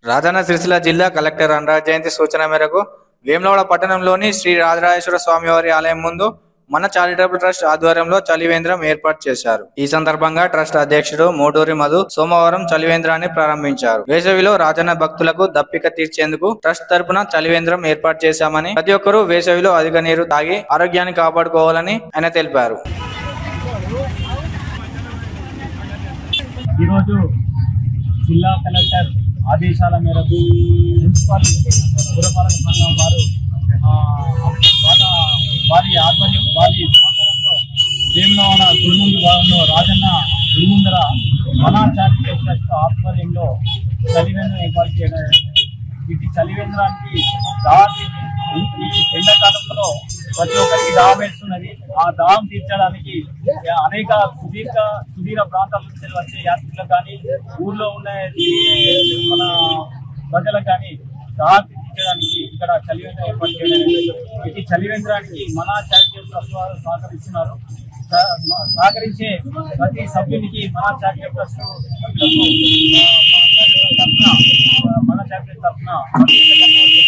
రాజన్న సిరిసిల్ల జిల్లా కలెక్టర్ అనురాగ్ జయంతి సూచన మేరకు వేములవాడ పట్టణంలోని శ్రీ రాజరాజేశ్వర స్వామివారి ఆలయం ముందు మన చారిటబుల్ ట్రస్ట్ ఆధ్వర్యంలో చలివేంద్రం ఏర్పాటు చేశారు ఈ సందర్భంగా ట్రస్ట్ అధ్యక్షుడు మోటూరి మధు సోమవారం చలివేంద్రాన్ని ప్రారంభించారు వేసవిలో రాజన్న భక్తులకు దప్పిక తీర్చేందుకు ట్రస్ట్ తరపున చలివేంద్రం ఏర్పాటు చేశామని ప్రతి ఒక్కరూ వేసవిలో అధిక నీరు తాగి ఆరోగ్యాన్ని కాపాడుకోవాలని ఆయన తెలిపారు ఈరోజు జిల్లా కలెక్టర్ ఆదేశాల మేరకు మున్సిపల్ పురపాలక సంఘం వారు ఆ, వాళ్ళ వారి ఆధ్వర్యం వారి సహకారంతో వేములవాడ గురుముందు భాగంలో రాజన్న గురుముందర మన చారిటబుల్ ట్రస్ట్ ఆధ్వర్యంలో చలివేంద్రం ఏర్పాటు చేయడం వీటి చలివేంద్రానికి దాటి ఈ ఎండాకాలంలో ప్రతి ఒక్కరికి దాహం వేస్తున్నది ఆ దాహం తీర్చడానికి అనేక సుదీర్ఘ సుదీర ప్రాంతాల నుంచి వచ్చే యాత్రికులకు కానీ ఊర్లో ఉన్న ఈ మన ప్రజలకు కానీ దాహం తీర్చడానికి ఇక్కడ చలివేంద్రం ఏర్పాటు చేయడం జరిగింది. ఈ చలివేంద్రానికి మన చారిటబుల్ ట్రస్ట్ వారు సహకరిస్తున్నారు సహ- మ- సహకరించే ప్రతి సభ్యునికి మన చారిటబుల్ ట్రస్ట్ సభ్యులకు, ఆ, మన తరఫున, ఆ, మన చారిటబుల్ తరఫున ప్రత్యేక ధన్యవాదాలు